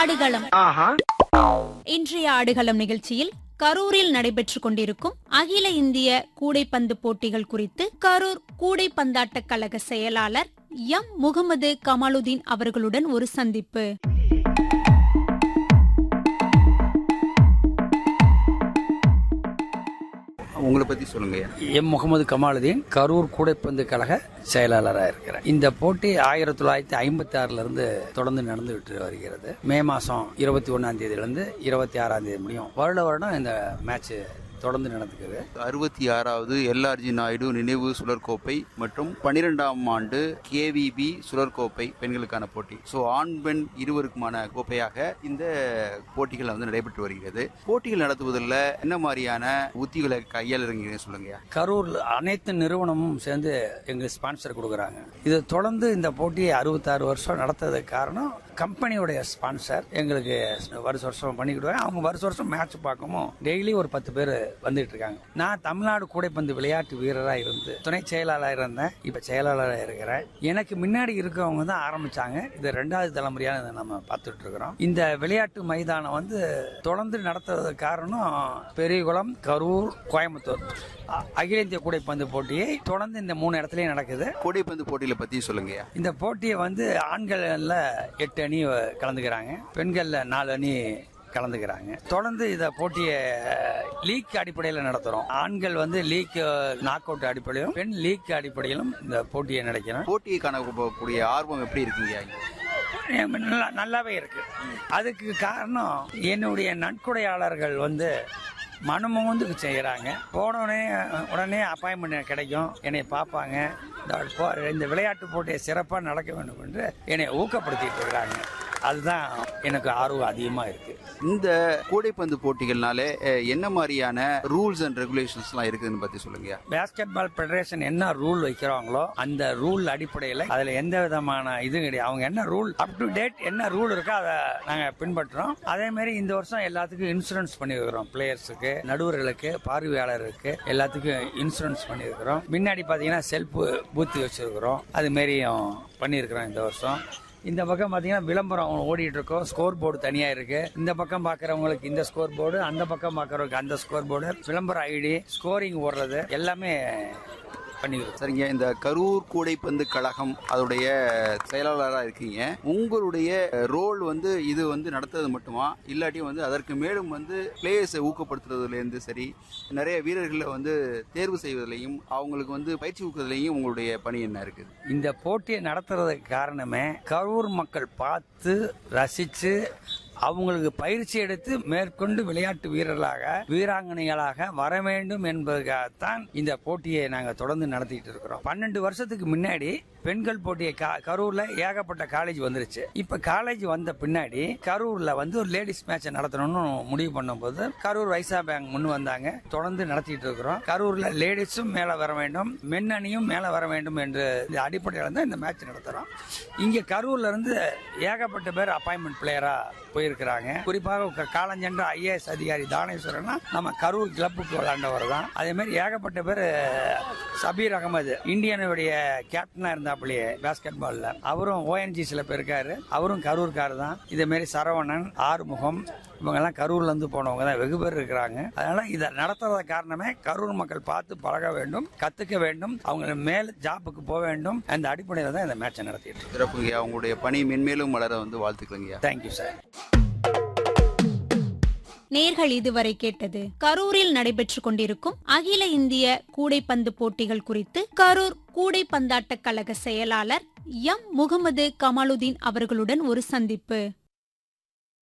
ஆடுகளம் இன்றைய ஆடுகளம் நிகழ்ச்சியில் கரூரில் நடைபெற்றுக் கொண்டிருக்கும் அகில இந்திய கூடைப்பந்து போட்டிகள் குறித்து கரூர் கூடைப்பந்தாட்டக் கழக செயலாளர் எம் முகமது கமாலுதீன் அவர்களுடன் ஒரு சந்திப்பு உங்களை பத்தி சொல்லுங்க எம் முகமது கமாலுதீன் கரூர் கூடைப்பந்து கழக செயலாளராக இருக்கிறேன் இந்த போட்டி ஆயிரத்தி தொள்ளாயிரத்தி ஐம்பத்தி ஆறுல இருந்து தொடர்ந்து நடந்துகிட்டு வருகிறது மே மாசம் இருபத்தி ஒன்னாம் தேதியிலிருந்து இருபத்தி ஆறாம் தேதி முடியும் வருட வருடம் இந்த மேட்ச் தொடர்ந்து நடந்துக்குது அறுபத்தி ஆறாவது எல்ஆர்ஜி நாயுடு நினைவு சுழற்கோப்பை மற்றும் பன்னிரெண்டாம் ஆண்டு கேவிபி சுழற்கோப்பை பெண்களுக்கான போட்டி ஸோ ஆண் பெண் இருவருக்குமான கோப்பையாக இந்த போட்டிகள் வந்து நடைபெற்று வருகிறது போட்டிகள் நடத்துவதில் என்ன மாதிரியான உத்திகளை கையாளுறீங்க சொல்லுங்க கரூர் அனைத்து நிறுவனமும் சேர்ந்து எங்களுக்கு ஸ்பான்சர் கொடுக்குறாங்க இது தொடர்ந்து இந்த போட்டியை அறுபத்தாறு வருஷம் நடத்துறதுக்கு காரணம் கம்பெனியோடைய ஸ்பான்சர் எங்களுக்கு வருஷ வருஷம் பண்ணிக்கிடுவாங்க அவங்க வருஷ வருஷம் மேட்ச் பார்க்கவும் டெய்லி ஒரு பத்து பேர் வந்துட்டு இருக்காங்க நான் தமிழ்நாடு கூடைப்பந்து விளையாட்டு வீரராக இருந்து துணை செயலாளராக இருந்தேன் இப்போ செயலாளராக இருக்கிறேன் எனக்கு முன்னாடி இருக்கவங்க தான் ஆரம்பிச்சாங்க இது ரெண்டாவது தலைமுறையாக இதை நம்ம பார்த்துட்டு இருக்கிறோம் இந்த விளையாட்டு மைதானம் வந்து தொடர்ந்து நடத்துறதுக்கு காரணம் பெரியகுளம் கரூர் கோயம்புத்தூர் அ- அகில இந்திய கூடைப்பந்து போட்டியை தொடர்ந்து இந்த மூணு இடத்துலயும் நடக்குது கூடைப்பந்து போட்டிகளை பத்தி சொல்லுங்க இந்த போட்டியை வந்து ஆண்கள்ல எட்டு அணி கலந்துக்கிறாங்க பெண்கள்ல நாலு அணி கலந்துக்கிறாங்க தொடர்ந்து இந்த போட்டியை லீக் அடிப்படையில் நடத்துறோம் ஆண்கள் வந்து லீக் நாக் அவுட் அடிப்படையிலும் பெண் லீக் அடிப்படையிலும் இந்த போட்டியை நடக்கிறோம் போட்டியை காணக்கூடிய ஆர்வம் எப்படி இருக்குங்க நல்லா நல்லாவே இருக்கு அதுக்கு காரணம் என்னுடைய நன்கொடையாளர்கள் வந்து மனமுந்து செய்யறாங்க போனோடனே உடனே அப்பாயின்மெண்ட் கிடைக்கும் என்னை பார்ப்பாங்க இந்த போ- இந்த விளையாட்டு போட்டியை சிறப்பாக நடக்க வேண்டும் என்று என்னை ஊக்கப்படுத்திட்டு இருக்கிறாங்க அதுதான் எனக்கு ஆர்வம் அதிகமாக இருக்கு இந்த கூடைப்பந்து போட்டிகள்னாலே அஹ், என்ன மாதிரியான ரூல்ஸ் அண்ட் ரெகுலேஷன்ஸ்லாம் இருக்குதுன்னு பத்தி சொல்லுங்க பேஸ்கெட் பால் ஃபெடரேஷன் என்ன ரூல் வைக்கிறாங்களோ அந்த ரூல் அடிப்படையில் அதுல எந்த விதமான இதுவும் கிடையாது அவங்க என்ன ரூல் அப் டு டேட் என்ன ரூல் இருக்கோ அதை நாங்க பின்பற்றுறோம் அதே மாதிரி இந்த வருஷம் எல்லாத்துக்கும் இன்சூரன்ஸ் பண்ணிருக்கிறோம் பிளேயர்ஸுக்கு நடுவர்களுக்கு பார்வையாளருக்கு எல்லாத்துக்கும் இன்சூரன்ஸ் பண்ணியிருக்கிறோம் முன்னாடி பாத்தீங்கன்னா செல்ஃப் பூத்தி வச்சிருக்கிறோம் அது மாரியும் பண்ணியிருக்கிறோம் இந்த வருஷம் இந்த பக்கம் பாத்தீங்கன்னா விளம்பரம் ஓடிட்டு இருக்கோம் ஸ்கோர் போர்டு தனியா இருக்கு இந்த பக்கம் பாக்குறவங்களுக்கு இந்த ஸ்கோர் போர்டு அந்த பக்கம் பாக்குறவங்களுக்கு அந்த ஸ்கோர் போர்டு விளம்பர ஐடி ஸ்கோரிங் ஓடுறது எல்லாமே பண்ணிக்கிறோம் சரிங்க இந்த கரூர் கூடைப்பந்து கழகம் அதோடைய செயலாளராக இருக்கீங்க உங்களுடைய ரோல் வந்து இது வந்து நடத்துறது மட்டுமா இல்லாட்டி வந்து அதற்கு மேலும் வந்து பிளேயர்ஸை ஊக்கப்படுத்துறதுலேருந்து சரி நிறைய வீரர்களை வந்து தேர்வு செய்வதிலையும் அவங்களுக்கு வந்து பயிற்சி ஊக்குவதிலையும் உங்களுடைய பணி என்ன இருக்குது இந்த போட்டியை நடத்துறதுக்கு காரணமே கரூர் மக்கள் பார்த்து ரசிச்சு அவங்களுக்கு பயிற்சி எடுத்து மேற்கொண்டு விளையாட்டு வீரர்களாக வீராங்கனைகளாக வர வேண்டும் என்பதற்காகத்தான் இந்த போட்டியை நாங்க தொடர்ந்து நடத்திட்டு இருக்கிறோம் பன்னெண்டு வருஷத்துக்கு முன்னாடி பெண்கள் போட்டியை கா- கரூர்ல ஏகப்பட்ட காலேஜ் வந்துருச்சு இப்ப காலேஜ் வந்த பின்னாடி கரூர்ல வந்து ஒரு லேடிஸ் மேட்ச் நடத்தணும்னு முடிவு பண்ணும்போது கரூர் வைசா பேங்க் முன் வந்தாங்க தொடர்ந்து நடத்திட்டு இருக்கிறோம் கரூர்ல லேடிஸும் மேல வர வேண்டும் மென் அணியும் மேல வர வேண்டும் என்று இந்த அடிப்படையில் தான் இந்த மேட்ச் நடத்துறோம் இங்க கரூர்ல இருந்து ஏகப்பட்ட பேர் அப்பாயின்மெண்ட் பிளேயரா போயிருக்கிறாங்க குறிப்பாக க- காலஞ்சென்ற ஐஏஎஸ் அதிகாரி தானேஸ்வரன் நம்ம கரூர் கிளப்புக்கு விளையாண்டவர் தான் அதே மாதிரி ஏகப்பட்ட பேர் சபீர் அகமது இந்தியனுடைய கேப்டனா இருந்தாப்புலயே பாஸ்கெட் பால்ல அவரும் ஓஎன்ஜிசில போயிருக்காரு அவரும் கரூர்கார் தான் இதே மாதிரி சரவணன் ஆறுமுகம் இவங்க எல்லாம் கரூர்ல இருந்து போனவங்க தான் வெகு பேர் இருக்கிறாங்க அதனால இதை நடத்துறத காரணமே கரூர் மக்கள் பார்த்து பழக வேண்டும் கத்துக்க வேண்டும் அவங்க மேல் ஜாப்புக்கு போக வேண்டும் அந்த அடிப்படையில் தான் இந்த மேட்சை நடத்திட்டு இருக்கோம் சிறப்புங்கய்யா உங்களுடைய பணி மென்மேலும் வளர வந்து வாழ்த்துக்கலைங்கய்யா தேங்க்யூ சார் நேர்கள் இதுவரை கேட்டது கரூரில் நடைபெற்றுக் கொண்டிருக்கும் அகில இந்திய கூடைப்பந்து போட்டிகள் குறித்து கரூர் கூடைப்பந்தாட்டக் கழக செயலாளர் எம் முகமது கமாலுதீன் அவர்களுடன் ஒரு சந்திப்பு